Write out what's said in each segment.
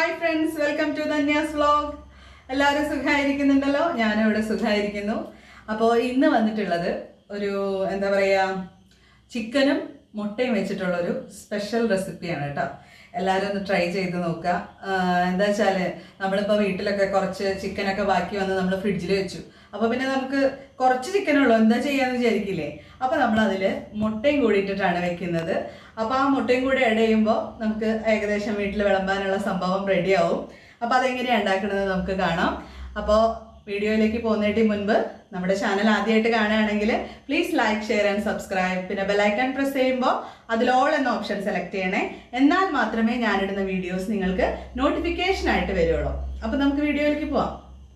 hi friends welcome to Dhanya's vlog എല്ലാവരും സുഖമായിരിക്കുന്നുണ്ടല്ലോ ഞാനും ഇവിടെ സുഖമായിരിക്കുന്നു അപ്പോൾ ഇന്ന് വന്നിട്ടുള്ളത് ഒരു എന്താ പറയുക ചിക്കനും മുട്ടയും വെച്ചിട്ടുള്ളൊരു സ്പെഷ്യൽ റെസിപ്പിയാണ് കേട്ടോ എല്ലാവരും ഒന്ന് ട്രൈ ചെയ്ത് നോക്കുക ആഹ് എന്താ വെച്ചാൽ നമ്മളിപ്പോൾ വീട്ടിലൊക്കെ കുറച്ച് ചിക്കനൊക്കെ ബാക്കി വന്ന് നമ്മൾ ഫ്രിഡ്ജിൽ വെച്ചു അപ്പോൾ പിന്നെ നമുക്ക് കുറച്ച് ചിക്കനുള്ളൂ എന്താ ചെയ്യാന്ന് വിചാരിക്കില്ലേ അപ്പോൾ നമ്മൾ അതിൽ മുട്ടയും കൂടി ഇട്ടിട്ടാണ് വെക്കുന്നത് അപ്പോൾ ആ മുട്ടയും കൂടി ആഡ് ചെയ്യുമ്പോൾ നമുക്ക് ഏകദേശം വീട്ടിൽ വിളമ്പാനുള്ള സംഭവം റെഡിയാവും അപ്പോൾ അതെങ്ങനെയാണ് ഉണ്ടാക്കുന്നത് നമുക്ക് കാണാം അപ്പോൾ വീഡിയോയിലേക്ക് പോകുന്നതിന് മുൻപ് നമ്മുടെ ചാനൽ ആദ്യമായിട്ട് കാണുകയാണെങ്കിൽ please like share and subscribe പിന്നെ ബെലൈക്കൺ പ്രസ് ചെയ്യുമ്പോൾ അതിൽ ഓൾ എന്ന ഓപ്ഷൻ സെലക്ട് ചെയ്യണേ എന്നാൽ മാത്രമേ ഞാനിടുന്ന വീഡിയോസ് നിങ്ങൾക്ക് നോട്ടിഫിക്കേഷൻ ആയിട്ട് വരുള്ളൂ അപ്പോൾ നമുക്ക് വീഡിയോയിലേക്ക് പോവാം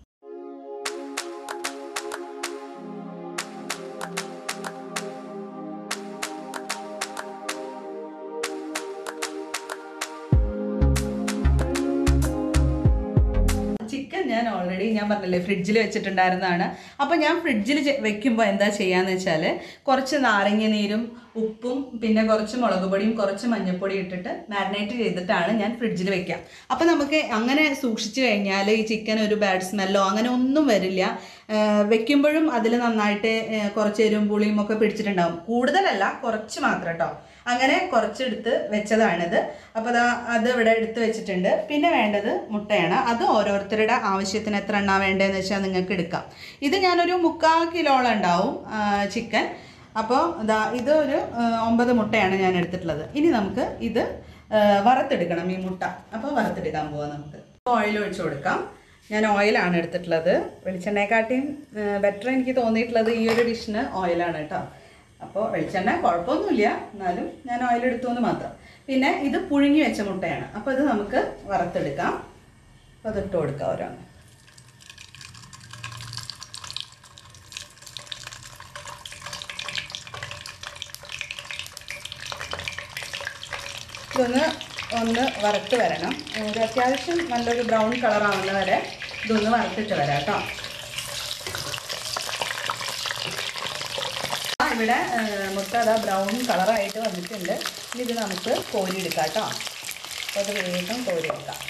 ചിക്കൻ ഞാൻ ഓൾറെഡി ഞാൻ പറഞ്ഞില്ലേ ഫ്രിഡ്ജിൽ വെച്ചിട്ടുണ്ടായിരുന്നതാണ് അപ്പോൾ ഞാൻ ഫ്രിഡ്ജിൽ വെക്കുമ്പോൾ എന്താ ചെയ്യാന്ന് വെച്ചാൽ കുറച്ച് നാരങ്ങ നീരും ഉപ്പും പിന്നെ കുറച്ച് മുളക് പൊടിയും കുറച്ച് മഞ്ഞൾപ്പൊടി ഇട്ടിട്ട് മാരിനേറ്റ് ചെയ്തിട്ടാണ് ഞാൻ ഫ്രിഡ്ജിൽ വെക്കുക അപ്പോൾ നമുക്ക് അങ്ങനെ സൂക്ഷിച്ചു കഴിഞ്ഞാൽ ഈ ചിക്കൻ ഒരു ബാഡ് സ്മെല്ലോ അങ്ങനെ ഒന്നും വരില്ല ആഹ് വെക്കുമ്പോഴും അതിൽ നന്നായിട്ട് ആഹ് കുറച്ച് എരിവും പുളിയും ഒക്കെ പിടിച്ചിട്ടുണ്ടാവും കൂടുതലല്ല കുറച്ച് മാത്രം കേട്ടോ അങ്ങനെ കുറച്ചെടുത്ത് വെച്ചതാണിത് അപ്പോൾ അതാ അത് ഇവിടെ എടുത്ത് വെച്ചിട്ടുണ്ട് പിന്നെ വേണ്ടത് മുട്ടയാണ് അത് ഓരോരുത്തരുടെ ആവശ്യത്തിന് എത്ര എണ്ണ വേണ്ടതെന്ന് വെച്ചാൽ നിങ്ങൾക്ക് എടുക്കാം ഇത് ഞാനൊരു മുക്കാൽ കിലോളം ഉണ്ടാവും ചിക്കൻ അപ്പോൾ ഇതാ ഇത് ഒരു ആ, ഒമ്പത് മുട്ടയാണ് ഞാൻ എടുത്തിട്ടുള്ളത് ഇനി നമുക്ക് ഇത് ആ, വറുത്തെടുക്കണം ഈ മുട്ട അപ്പോൾ വറുത്തെടുക്കാൻ പോവാം നമുക്ക് ഓയിൽ ഒഴിച്ചു കൊടുക്കാം ഞാൻ ഓയിലാണ് എടുത്തിട്ടുള്ളത് വെളിച്ചെണ്ണയെക്കാട്ടിയും ബെറ്റർ എനിക്ക് തോന്നിയിട്ടുള്ളത് ഈ ഒരു ഡിഷിന് ഓയിലാണ് കേട്ടോ അപ്പോൾ വെളിച്ചെണ്ണ കുഴപ്പമൊന്നുമില്ല എന്നാലും ഞാൻ ഓയിൽ എടുത്തു എന്ന് മാത്രം പിന്നെ ഇത് പുഴുങ്ങി വെച്ച മുട്ടയാണ് അപ്പോൾ ഇത് നമുക്ക് വറുത്തെടുക്കാം അപ്പോൾ അതിട്ട് കൊടുക്കാം ഓരോന്ന് ഇതൊന്ന് ഒന്ന് വറുത്ത് വരണം ഒരു അത്യാവശ്യം നല്ലൊരു ബ്രൗൺ കളർ ആവുന്ന വരെ ഇതൊന്ന് വറുത്തിട്ട് വരാം കേട്ടോ ആ ഇവിടെ ആ, മുട്ട അതാ ബ്രൗൺ കളറായിട്ട് വന്നിട്ടുണ്ട് ഇനി ഇത് നമുക്ക് കോരിയെടുക്കാം കേട്ടോ അപ്പോൾ അത് വേഗം കോരിയെടുക്കാം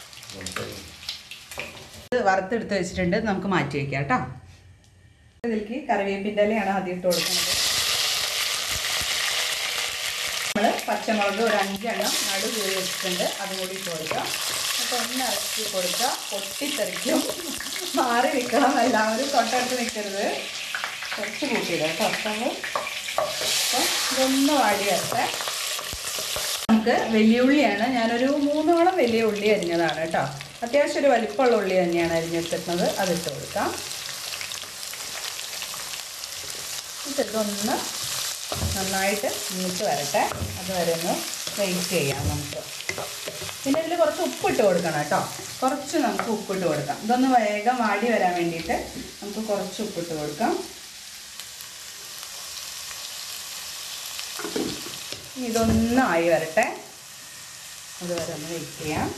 ഇത് വറുത്തെടുത്ത് വെച്ചിട്ടുണ്ട് ഇത് നമുക്ക് മാറ്റി വയ്ക്കാം കേട്ടോ ഇതിലേക്ക് കറിവേപ്പിൻ്റെ ഇലയാണ് ആദ്യം ഇട്ട് കൊടുക്കുന്നത് നമ്മൾ പച്ചമുളക് ഒരു അഞ്ചെണ്ണം നടു കീറി വെച്ചിട്ടുണ്ട് അതും കൂടി ഇട്ട് കൊടുക്കാം അപ്പോൾ ഒന്ന് ഇറക്കി കൊടുക്കുക പൊട്ടിത്തെറിക്കും മാറി നിൽക്കണം എല്ലാവരും തൊട്ടടുത്ത് നിൽക്കരുത് കുറച്ച് കൂട്ടിയിടുക കേട്ടോ അപ്പോൾ അപ്പോൾ ഇതൊന്ന് വാടി വരട്ടെ നമുക്ക് വലിയ ഉള്ളിയാണ് ഞാനൊരു മൂന്നോളം വലിയ ഉള്ളി അരിഞ്ഞതാണ് കേട്ടോ അത്യാവശ്യം ഒരു വലിപ്പമുള്ള ഉള്ളി തന്നെയാണ് അരിഞ്ഞെടുത്തിരുന്നത് അതിട്ട് കൊടുക്കാം ഇതൊന്ന് നന്നായിട്ട് മൂത്ത് വരട്ടെ അതുവരെ ഒന്ന് വെയിറ്റ് ചെയ്യാം നമുക്ക് പിന്നെ ഇതിൽ കുറച്ച് ഉപ്പിട്ട് കൊടുക്കണം കേട്ടോ കുറച്ച് നമുക്ക് ഉപ്പിട്ട് കൊടുക്കാം ഇതൊന്ന് വേഗം വാടി വരാൻ വേണ്ടിയിട്ട് നമുക്ക് കുറച്ച് ഉപ്പിട്ട് കൊടുക്കാം ഇനി ഇതൊന്ന് ആയി വരട്ടെ അതുവരെ ഒന്ന് വെയിറ്റ് ചെയ്യാം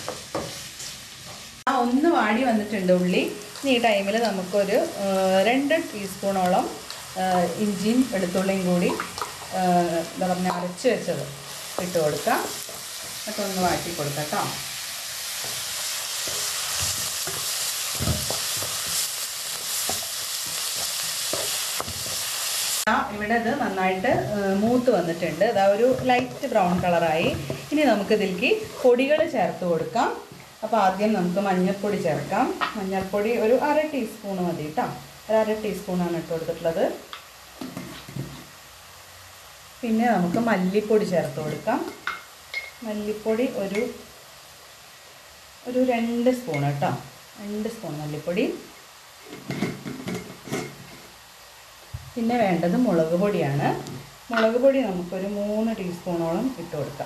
ആ ഒന്ന് വാടി വന്നിട്ടുണ്ട് ഉള്ളി ഇനി ഈ ടൈമിൽ നമുക്കൊരു ആ, രണ്ട് ടീസ്പൂണോളം ആ, ഇഞ്ചിയും വെളുത്തുള്ളിയും കൂടി ആ, എന്താ പറഞ്ഞാൽ അരച്ച് വെച്ചത് ഇട്ട് കൊടുക്കാം എന്നിട്ട് ഒന്ന് വാട്ടി കൊടുക്കാം കേട്ടോ ആ ഇവിടെ ഇത് നന്നായിട്ട് ആ, മൂത്ത് വന്നിട്ടുണ്ട് അതാ ഒരു ലൈറ്റ് ബ്രൗൺ കളറായി ഇനി നമുക്ക് ഇതിലേക്ക് പൊടികൾ ചേർത്ത് കൊടുക്കാം അപ്പോൾ ആദ്യം നമുക്ക് മഞ്ഞൾപ്പൊടി ചേർക്കാം മഞ്ഞൾപ്പൊടി ഒരു അര ടീസ്പൂൺ മതി കേട്ടോ ഒരു അര ടീസ്പൂണാണ് ഇട്ട് കൊടുത്തിട്ടുള്ളത് പിന്നെ നമുക്ക് മല്ലിപ്പൊടി ചേർത്ത് കൊടുക്കാം മല്ലിപ്പൊടി ഒരു ഒരു രണ്ട് സ്പൂൺ കേട്ടോ രണ്ട് സ്പൂൺ മല്ലിപ്പൊടി പിന്നെ വേണ്ടത് മുളക് പൊടിയാണ് മുളക് പൊടി നമുക്കൊരു മൂന്ന് ടീസ്പൂണോളം ഇട്ട് കൊടുക്കാം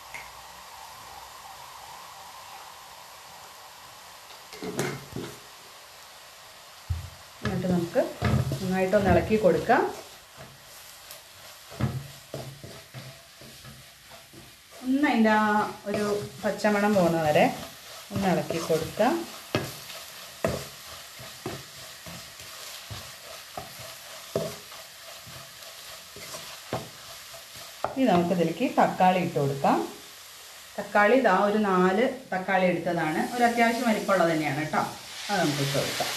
എന്നിട്ട് നമുക്ക് നന്നായിട്ടൊന്ന് ഇളക്കി കൊടുക്കാം ഒന്ന് അതിൻ്റെ ആ ഒരു പച്ചമണം പോകുന്ന വരെ ഒന്ന് ഇളക്കി കൊടുക്കാം ഇനി നമുക്കിതിലേക്ക് തക്കാളി ഇട്ട് കൊടുക്കാം തക്കാളി ഇതാ ഒരു നാല് തക്കാളി എടുത്തതാണ് ഒരു അത്യാവശ്യം വലിപ്പമുള്ളത് തന്നെയാണ് കേട്ടോ അത് നമുക്ക് ഇട്ട് കൊടുക്കാം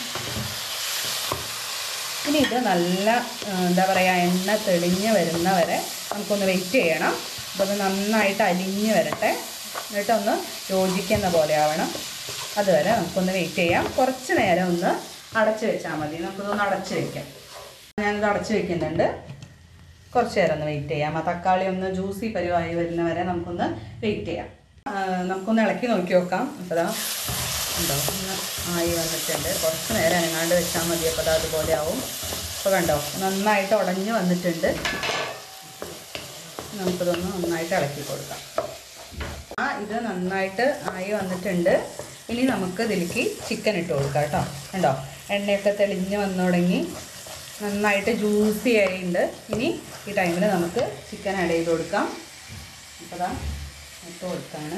ഇനി ഇത് നല്ല ആ, എന്താ പറയുക എണ്ണ തെളിഞ്ഞ് വരുന്നവരെ നമുക്കൊന്ന് വെയിറ്റ് ചെയ്യണം അപ്പോൾ അത് നന്നായിട്ട് അലിഞ്ഞ് വരട്ടെ എന്നിട്ടൊന്ന് യോജിക്കുന്ന പോലെ ആവണം അതുവരെ നമുക്കൊന്ന് വെയിറ്റ് ചെയ്യാം കുറച്ച് നേരം ഒന്ന് അടച്ച് വെച്ചാൽ മതി നമുക്കിതൊന്ന് അടച്ച് വെക്കാം ഞാനിത് അടച്ച് വെക്കുന്നുണ്ട് കുറച്ച് നേരം ഒന്ന് വെയിറ്റ് ചെയ്യാം ആ തക്കാളി ഒന്ന് ജ്യൂസി പരുവായി വരുന്നവരെ നമുക്കൊന്ന് വെയിറ്റ് ചെയ്യാം ആ, നമുക്കൊന്ന് ഇളക്കി നോക്കി നോക്കാം അപ്പോൾ ദാ ഉണ്ടോ ഒന്ന് ആയി വന്നിട്ടുണ്ട് കുറച്ച് നേരം അനങ്ങാണ്ട് വെച്ചാൽ മതി അപ്പോൾ അത് അതുപോലെ ആവും അപ്പോൾ കണ്ടോ നന്നായിട്ട് ഉടഞ്ഞ് വന്നിട്ടുണ്ട് നമുക്കിതൊന്ന് നന്നായിട്ട് ഇളക്കി കൊടുക്കാം ആ ഇത് നന്നായിട്ട് ആയി വന്നിട്ടുണ്ട് ഇനി നമുക്ക് ഇതിലേക്ക് ചിക്കൻ ഇട്ട് കൊടുക്കാം കേട്ടോ കണ്ടോ എണ്ണയൊക്കെ തെളിഞ്ഞ് വന്നു തുടങ്ങി നന്നായിട്ട് ജ്യൂസി ആയിട്ടുണ്ട് ഇനി ഈ ടൈമിൽ നമുക്ക് ചിക്കൻ ആഡ് ചെയ്ത് കൊടുക്കാം അപ്പോൾ ദാ ഇട്ട് കൊടുത്താണ്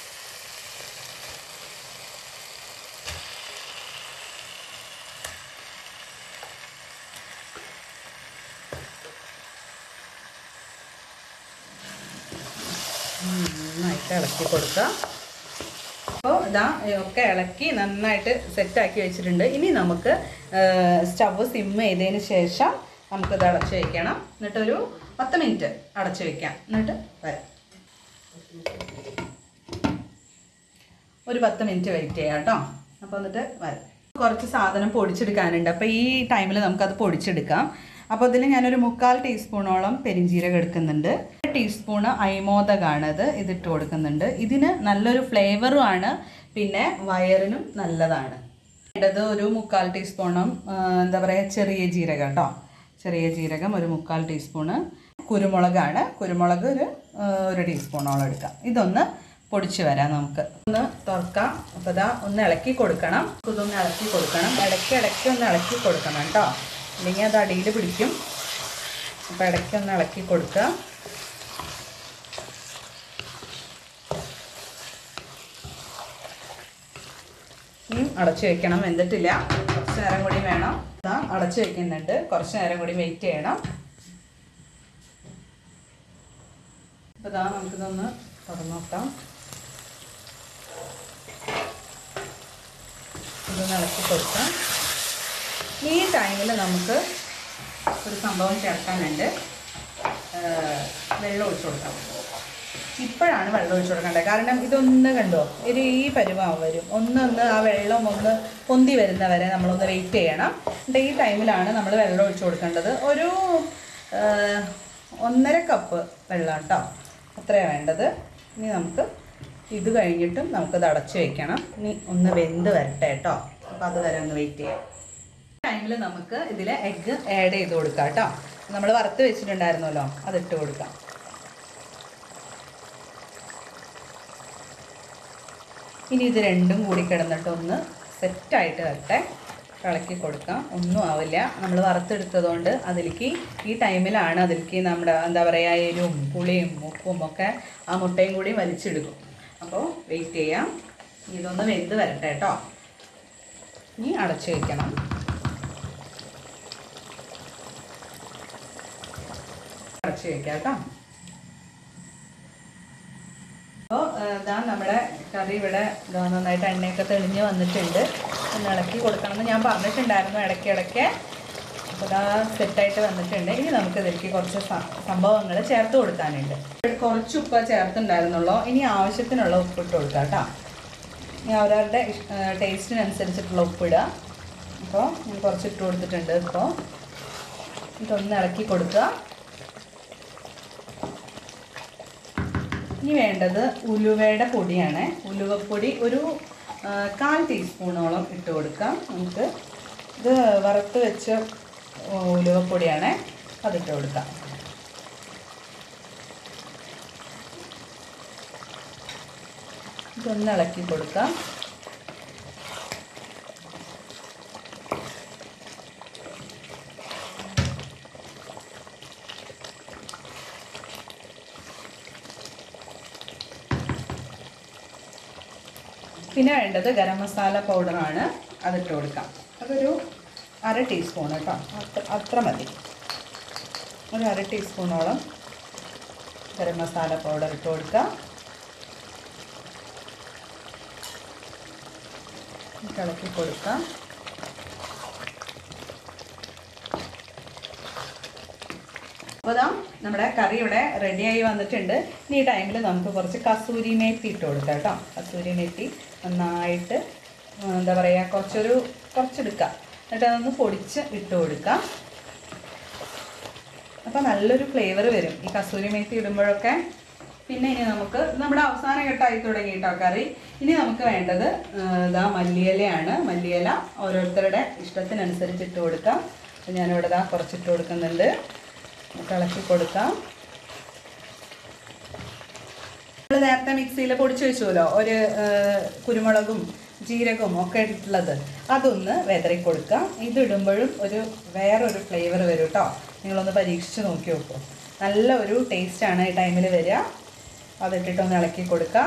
നന്നായിട്ട് ഇളക്കി കൊടുക്കാം അപ്പോൾ ഇതാ ഒക്കെ ഇളക്കി നന്നായിട്ട് സെറ്റാക്കി വെച്ചിട്ടുണ്ട് ഇനി നമുക്ക് സ്റ്റവ് സിം ചെയ്തതിന് ശേഷം നമുക്കിത് അടച്ച് വയ്ക്കണം എന്നിട്ടൊരു പത്ത് മിനിറ്റ് അടച്ച് വയ്ക്കാം എന്നിട്ട് വരാം ഒരു പത്ത് മിനിറ്റ് വെയിറ്റ് ചെയ്യാം കേട്ടോ അപ്പോൾ എന്നിട്ട് വരാം കുറച്ച് സാധനം പൊടിച്ചെടുക്കാനുണ്ട് അപ്പോൾ ഈ ടൈമിൽ നമുക്കത് പൊടിച്ചെടുക്കാം അപ്പോൾ ഇതിൽ ഞാനൊരു മുക്കാൽ ടീസ്പൂണോളം പെരിഞ്ജീരകം എടുക്കുന്നുണ്ട് ഒരു ടീസ്പൂണ് അയമോദകാണത് ഇതിട്ട് കൊടുക്കുന്നുണ്ട് ഇതിന് നല്ലൊരു ഫ്ലേവറും ആണ് പിന്നെ വയറിനും നല്ലതാണ് വേണ്ടത് ഒരു മുക്കാൽ ടീസ്പൂണും ആ, എന്താ പറയുക ചെറിയ ജീരകം കേട്ടോ ചെറിയ ജീരകം ഒരു മുക്കാൽ ടീസ്പൂണ് കുരുമുളകാണ് കുരുമുളക് ഒരു ആ, ഒരു ടീസ്പൂണോളം എടുക്കാം ഇതൊന്ന് പൊടിച്ച് വരാം നമുക്ക് ഒന്ന് തുറക്കാം അപ്പോൾ ഇതാ ഒന്ന് ഇളക്കി കൊടുക്കണം ഇതൊന്ന് ഇളക്കി കൊടുക്കണം ഇടയ്ക്ക് ഇടയ്ക്ക് ഒന്ന് ഇളക്കി കൊടുക്കണം കേട്ടോ അല്ലെങ്കിൽ അത് അടിയിൽ പിടിക്കും അപ്പോൾ ഇടയ്ക്ക് ഒന്ന് ഇളക്കി കൊടുക്കുക ഇനി അടച്ചു വെക്കണം വെന്തിട്ടില്ല കുറച്ച് നേരം കൂടി വേണം ഇതാ അടച്ചു വെക്കുന്നുണ്ട് കുറച്ച് നേരം കൂടി വെയിറ്റ് ചെയ്യണം അപ്പോൾ ഇതാ നമുക്കിതൊന്ന് തുറന്നു നോക്കാം ഇതൊന്ന് ഇളക്കി കൊടുക്കാം ഈ ടൈമിൽ നമുക്ക് ഒരു സംഭവം ചേർക്കാനുണ്ട് ആ, വെള്ളം ഒഴിച്ചു കൊടുക്കാം ഇപ്പോഴാണ് വെള്ളം ഒഴിച്ചു കൊടുക്കേണ്ടത് കാരണം ഇതൊന്ന് കണ്ടോ ഒരു ഈ പരുവാവും വരും ഒന്നൊന്ന് ആ വെള്ളം ഒന്ന് പൊന്തി വരുന്നവരെ നമ്മളൊന്ന് വെയിറ്റ് ചെയ്യണം എന്നിട്ട് ഈ ടൈമിലാണ് നമ്മൾ വെള്ളം ഒഴിച്ചു കൊടുക്കേണ്ടത് ഒരു ആ, ഒന്നര കപ്പ് വെള്ളം കേട്ടോ അത്രയാണ് വേണ്ടത് ഇനി നമുക്ക് ഇത് കഴിഞ്ഞിട്ടും നമുക്കത് അടച്ചു വെക്കണം ഇനി ഒന്ന് വെന്ത് വരട്ടെ കേട്ടോ അപ്പോൾ അത് വരെ ഒന്ന് വെയിറ്റ് ചെയ്യാം ടൈമിൽ നമുക്ക് ഇതിൽ എഗ്ഗ് ആഡ് ചെയ്ത് കൊടുക്കാം കേട്ടോ നമ്മൾ വറുത്ത് വെച്ചിട്ടുണ്ടായിരുന്നല്ലോ അതിട്ട് കൊടുക്കാം ഇനി ഇത് രണ്ടും കൂടി കിടന്നിട്ട് ഒന്ന് സെറ്റായിട്ട് വരട്ടെ ഇളക്കി കൊടുക്കാം ഒന്നും ആവില്ല നമ്മൾ വറുത്തെടുത്തതുകൊണ്ട് അതിലേക്ക് ഈ ടൈമിലാണ് അതിലേക്ക് നമ്മുടെ എന്താ പറയുക എരിവും പുളിയും ഉപ്പും ഒക്കെ ആ മുട്ടയും കൂടി വലിച്ചെടുക്കും അപ്പോൾ വെയിറ്റ് ചെയ്യാം ഇതൊന്ന് വെന്ത് വരട്ടെ കേട്ടോ ഇനി അടച്ചു വയ്ക്കണം അടച്ചു വയ്ക്കാം കേട്ടോ അപ്പോൾ ഇതാ നമ്മുടെ കറി ഇവിടെ ഇതാ നന്നായിട്ട് എണ്ണയൊക്കെ തെളിഞ്ഞ് വന്നിട്ടുണ്ട് ഒന്ന് ഇളക്കി കൊടുക്കണമെന്ന് ഞാൻ പറഞ്ഞിട്ടുണ്ടായിരുന്നു ഇടയ്ക്ക് ഇടയ്ക്ക് അപ്പോൾ ഇതാ സെറ്റായിട്ട് വന്നിട്ടുണ്ട് ഇനി നമുക്ക് ഇതിലേക്ക് കുറച്ച് സംഭവങ്ങൾ ചേർത്ത് കൊടുക്കാനുണ്ട് ഇവിടെ കുറച്ച് ഉപ്പ് ചേർത്തുണ്ടായിരുന്നുള്ളൂ ഇനി ആവശ്യത്തിനുള്ള ഉപ്പ് ഇട്ട് കൊടുക്കാം കേട്ടോ ഇനി അവരവരുടെ ഇഷ്- ആ, ടേസ്റ്റിനനുസരിച്ചിട്ടുള്ള ഉപ്പിടുക അപ്പോൾ ഞാൻ കുറച്ച് ഇട്ട് കൊടുത്തിട്ടുണ്ട് ഇപ്പോൾ ഇതൊന്ന് ഇളക്കി കൊടുക്കുക ഇനി വേണ്ടത് ഉലുവയുടെ പൊടിയാണ് ഉലുവപ്പൊടി ഒരു ആ, കാൽ ടീസ്പൂണോളം ഇട്ട് കൊടുക്കാം നമുക്ക് ഇത് വറുത്ത് വെച്ച ആ, ഉലുവപ്പൊടിയാണ് അതിട്ട് കൊടുക്കാം ഇതൊന്ന് ഇളക്കി കൊടുക്കാം പിന്നെ വേണ്ടത് ഗരം മസാല പൗഡറാണ് അതിട്ട് കൊടുക്കാം അതൊരു അര ടീസ്പൂൺ കേട്ടോ അത്ര അത്ര മതി ഒരു അര ടീസ്പൂണോളം ഗരം മസാല പൗഡർ ഇട്ട് കൊടുക്കാം ഇളക്കി കൊടുക്കാം അപ്പോൾ ദാ നമ്മുടെ കറി ഇവിടെ റെഡിയായി വന്നിട്ടുണ്ട് ഇനി ഈ ടൈമിൽ നമുക്ക് കുറച്ച് കസൂരി മേത്തി ഇട്ട് കൊടുക്കാം കേട്ടോ കസൂരി മേത്തി നന്നായിട്ട് ആ, എന്താ പറയുക കുറച്ചൊരു കുറച്ചെടുക്കാം എന്നിട്ട് അതൊന്ന് പൊടിച്ച് ഇട്ട് കൊടുക്കാം അപ്പോൾ നല്ലൊരു ഫ്ലേവർ വരും ഈ കസൂരി മേത്തി ഇടുമ്പോഴൊക്കെ പിന്നെ ഇനി നമുക്ക് നമ്മുടെ അവസാന ഘട്ടമായി തുടങ്ങിയിട്ടോ കറി ഇനി നമുക്ക് വേണ്ടത് ആ, ഇതാ മല്ലിയിലയാണ് മല്ലിയില ഓരോരുത്തരുടെ ഇഷ്ടത്തിനനുസരിച്ച് ഇട്ട് കൊടുക്കാം അപ്പോൾ ഞാനിവിടെ ഇതാ കുറച്ചിട്ട് കൊടുക്കുന്നുണ്ട് നമുക്ക് ഇളക്കി കൊടുക്കാം നമ്മൾ നേരത്തെ മിക്സിയിൽ പൊടിച്ച് വെച്ചുവല്ലോ ഒരു ആ, കുരുമുളകും ജീരകവും ഒക്കെ ഇട്ടിട്ടുള്ളത് അതൊന്ന് വെതറി കൊടുക്കാം ഇതിടുമ്പോഴും ഒരു വേറൊരു ഫ്ലേവർ വരും കേട്ടോ നിങ്ങളൊന്ന് പരീക്ഷിച്ച് നോക്കി നോക്കൂ നല്ല ഒരു ടേസ്റ്റാണ് ഈ ടൈമിൽ വരിക അതിട്ടിട്ടൊന്ന് ഇളക്കി കൊടുക്കാം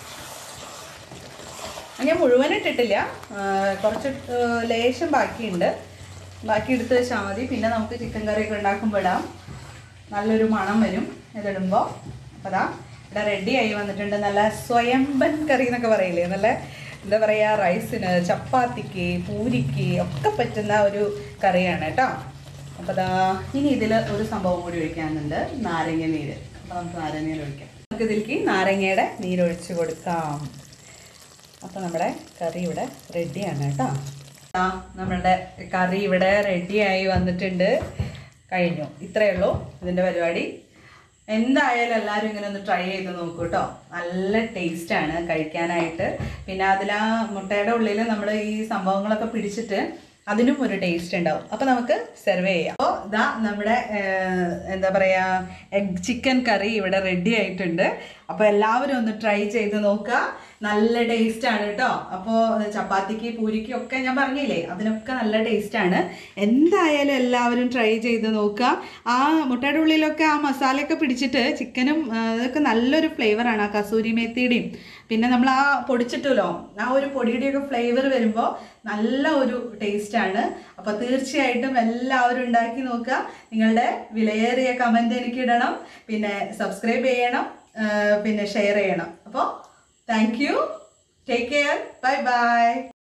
ഞാൻ മുഴുവൻ ഇട്ടിട്ടില്ല ആ, കുറച്ച് ആ, ലേശം ബാക്കിയുണ്ട് ബാക്കി എടുത്ത് വെച്ചാൽ മതി പിന്നെ നമുക്ക് ചിക്കൻ കറിയൊക്കെ ഉണ്ടാക്കുമ്പോൾ ഇടാം നല്ലൊരു മണം വരും ഇതിടുമ്പോൾ അപ്പോൾ അതാ ഇവിടെ റെഡി ആയി വന്നിട്ടുണ്ട് നല്ല സ്വയംബൻ കറി എന്നൊക്കെ പറയില്ലേ നല്ല എന്താ പറയുക റൈസിന് ചപ്പാത്തിക്ക് പൂരിക്ക് ഒക്കെ പറ്റുന്ന ഒരു കറിയാണ് കേട്ടോ അപ്പോൾ അതാ ഇനി ഇതിൽ ഒരു സംഭവം കൂടി ഒഴിക്കാനുണ്ട് നാരങ്ങ നീര് അപ്പോൾ നമുക്ക് നാരങ്ങ നീര് ഒഴിക്കാം നമുക്ക് ഇതിലേക്ക് നാരങ്ങയുടെ നീരൊഴിച്ച് കൊടുക്കാം അപ്പോൾ നമ്മുടെ കറി ഇവിടെ റെഡിയാണ് കേട്ടോ ആ നമ്മളുടെ കറി ഇവിടെ റെഡിയായി വന്നിട്ടുണ്ട് കഴിഞ്ഞു ഇത്രയേ ഉള്ളൂ ഇതിൻ്റെ പരിപാടി എന്തായാലും എല്ലാവരും ഇങ്ങനെ ഒന്ന് ട്രൈ ചെയ്ത് നോക്കൂ കേട്ടോ നല്ല ടേസ്റ്റാണ് കഴിക്കാനായിട്ട് പിന്നെ അതിൽ ആ മുട്ടയുടെ ഉള്ളിൽ നമ്മൾ ഈ സംഭവങ്ങളൊക്കെ പിടിച്ചിട്ട് അതിനും ഒരു ടേസ്റ്റ് ഉണ്ടാവും അപ്പോൾ നമുക്ക് സെർവ് ചെയ്യാം അപ്പോൾ ഇതാ നമ്മുടെ ഏർ, എന്താ പറയുക എഗ് ചിക്കൻ കറി ഇവിടെ റെഡി ആയിട്ടുണ്ട് അപ്പോൾ എല്ലാവരും ഒന്ന് ട്രൈ ചെയ്ത് നോക്കുക നല്ല ടേസ്റ്റ് ആണ് കേട്ടോ അപ്പോൾ ചപ്പാത്തിക്ക് പൂരിക്ക് ഒക്കെ ഞാൻ പറഞ്ഞില്ലേ അതിനൊക്കെ നല്ല ടേസ്റ്റ് ആണ് എന്തായാലും എല്ലാവരും ട്രൈ ചെയ്ത് നോക്കുക ആ മുട്ടയുടെ ഉള്ളിലൊക്കെ ആ മസാലയൊക്കെ പിടിച്ചിട്ട് ചിക്കനും ആ, അതൊക്കെ നല്ലൊരു ഫ്ലേവറാണ് ആ കസൂരി മേത്തിയുടെയും പിന്നെ നമ്മൾ ആ പൊടിച്ചിട്ടല്ലോ ആ ഒരു പൊടിയുടെയൊക്കെ ഫ്ലേവർ വരുമ്പോൾ നല്ല ഒരു ടേസ്റ്റാണ് അപ്പോൾ തീർച്ചയായിട്ടും എല്ലാവരും ഉണ്ടാക്കി നോക്കുക നിങ്ങളുടെ വിലയേറിയ കമൻറ്റ് എനിക്ക് ഇടണം പിന്നെ സബ്സ്ക്രൈബ് ചെയ്യണം ആ, പിന്നെ ഷെയർ ചെയ്യണം അപ്പോൾ thank you take care bye by